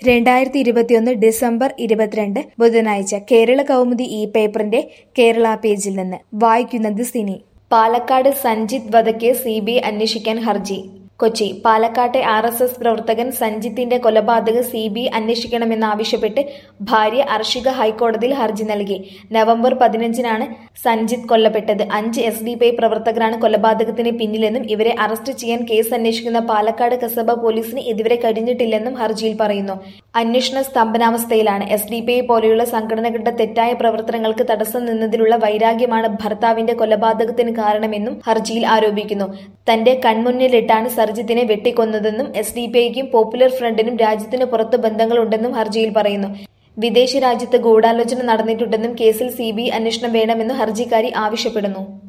രണ്ടായിരത്തി ഇരുപത്തിയൊന്ന് ഡിസംബർ ഇരുപത്തിരണ്ട് ബുധനാഴ്ച കേരള കൗമുദി ഈ പേപ്പറിന്റെ കേരള പേജിൽ നിന്ന് വായിക്കുന്നത് സിനി പാലക്കാട് സഞ്ജിത് വധക്കേസ് സി ബി ഐ അന്വേഷിക്കാൻ ഹർജി കൊച്ചി പാലക്കാട്ടെ ആർ എസ് എസ് പ്രവർത്തകൻ സഞ്ജിത്തിന്റെ കൊലപാതകം സി ബി ഐ അന്വേഷിക്കണമെന്നാവശ്യപ്പെട്ട് ഭാര്യ അർഷിക ഹൈക്കോടതിയിൽ ഹർജി നൽകി നവംബർ പതിനഞ്ചിനാണ് സഞ്ജിത്ത് കൊല്ലപ്പെട്ടത് അഞ്ച് എസ് ഡി പി ഐ പ്രവർത്തകരാണ് കൊലപാതകത്തിന് പിന്നിലെന്നും ഇവരെ അറസ്റ്റ് ചെയ്യാൻ കേസ് അന്വേഷിക്കുന്ന പാലക്കാട് കസബ പോലീസിന് ഇതുവരെ കഴിഞ്ഞിട്ടില്ലെന്നും ഹർജിയിൽ പറയുന്നു അന്വേഷണ സ്തംഭനാവസ്ഥയിലാണ് എസ് ഡി പി ഐ പോലെയുള്ള സംഘടനകളുടെ തെറ്റായ പ്രവർത്തനങ്ങൾക്ക് തടസ്സം നിന്നതിലുള്ള വൈരാഗ്യമാണ് ഭർത്താവിന്റെ കൊലപാതകത്തിന് കാരണമെന്നും ഹർജിയിൽ ആരോപിക്കുന്നു തന്റെ കൺമുന്നിലിട്ടാണ് സർജിത്തിനെ വെട്ടിക്കൊന്നതെന്നും എസ് ഡി പി ഐക്കും പോപ്പുലർ ഫ്രണ്ടിനും രാജ്യത്തിന് പുറത്ത് ബന്ധങ്ങളുണ്ടെന്നും ഹർജിയിൽ പറയുന്നു വിദേശ രാജ്യത്ത് ഗൂഢാലോചന നടന്നിട്ടുണ്ടെന്നും കേസിൽ സി ബി ഐ അന്വേഷണം വേണമെന്നും ഹർജിക്കാരി ആവശ്യപ്പെടുന്നു